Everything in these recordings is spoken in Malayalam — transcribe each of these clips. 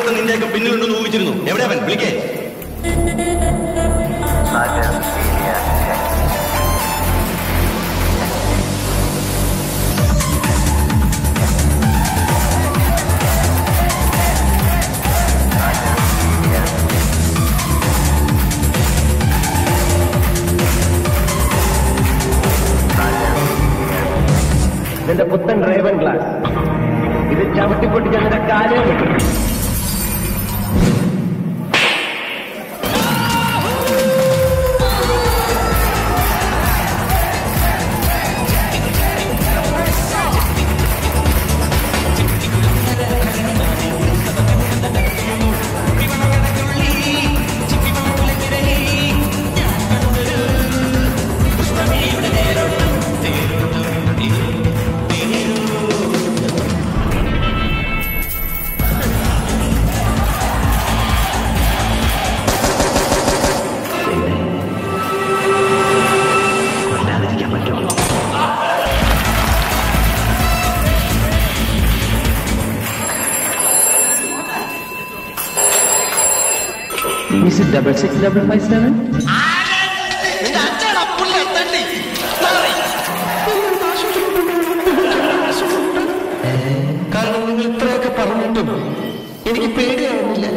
ഒരുത്തൻ നിന്റെയൊക്കെ പിന്നിലുണ്ടെന്ന് ഊഹിച്ചിരുന്നു എവിടെ അവൻ വിളിക്കേ ഇതിന്റെ പുത്തൻ ഡ്രൈവൻ ഗ്ലാസ് ഇത് ചവിട്ടിപ്പൊട്ടിച്ച് അതിന്റെ കാലേ കിട്ടും കൊല്ലാതിരിക്കാൻ പറ്റുമോ Is it double six double five seven? കാരണം നിങ്ങൾ ഇത്രയൊക്കെ പറഞ്ഞിട്ടും എനിക്ക് പേടിയാവുന്നില്ല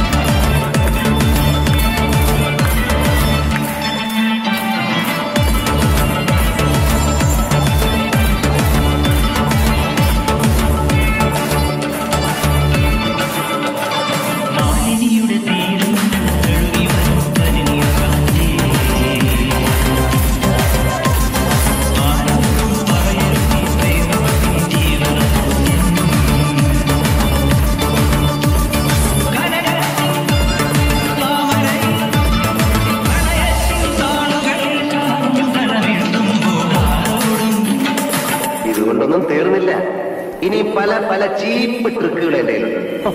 ഇതുകൊണ്ടൊന്നും തീർന്നില്ല ഇനി പല പല ചീപ്പ് ട്രിക്കുകൾ എന്റെ കയ്യിലുണ്ട്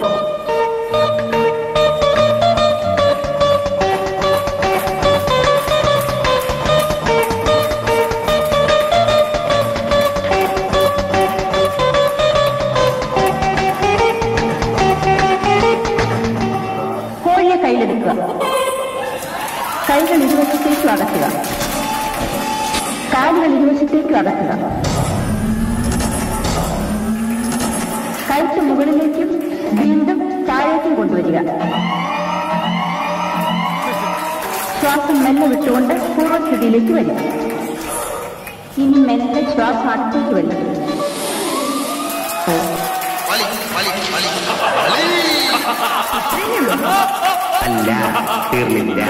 കോഴിയെ കയ്യിലെടുക്കുക കൈകൾ ഇരുവശത്തേക്കും അകത്തുക കാലുകൾ ഇരുവശത്തേക്കും അകത്തുക കഴുത്ത് മുകളിലേക്കും വീണ്ടും താഴേക്കും കൊണ്ടുവരിക ശ്വാസം മെല്ലെ വിട്ടുകൊണ്ട് പൂർവ്വസ്ഥിതിയിലേക്ക് വരിക ഇനി മെല്ലെ ശ്വാസം അടുത്തേക്ക് വരിക അല്ല തീർന്നില്ല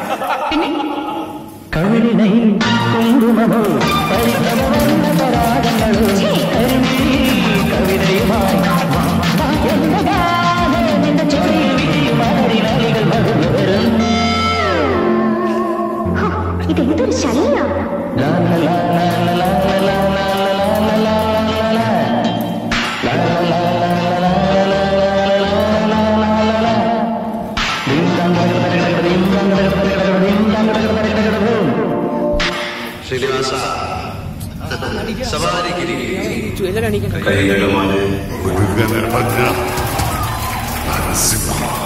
കവിളിനയിൽ കുങ്കുമമോ പരിഭ്രമമെന്ന പരാഗങ്ങളോ കരിമിഴി കവിതയുമായി വാ, വാ എന്ന ഗാനം നിന്റെ ചെറിയ വിരിയും മലരിനലികൾ മറന്നു വരും ഇതേതൊരു ശല്യ ലാ, ലാ, ലാ, ലാ, ലാ, ലാ, ലാ, ലാ, ലാ, ലാ, ലാ, ലാ, ലാ. ലാ, ലാ, ലാ, ലാ, ലാ, ലാ, ലാ, ലാ, ലാ, ലാ, ലാ, ലാ. ഡിം ഡാം ഡഗഡ ഡഗഡ ഡിം ഡാം ഡഗഡ ഡഗഡ ഡിം ഡാം ഡഗഡ ഡഗഡ ഡഗഡ ഡൂം. ശ്രീനിവാസ സവാരിഗിരി മുരുകൻ ഭദ്ര നരസിംഹ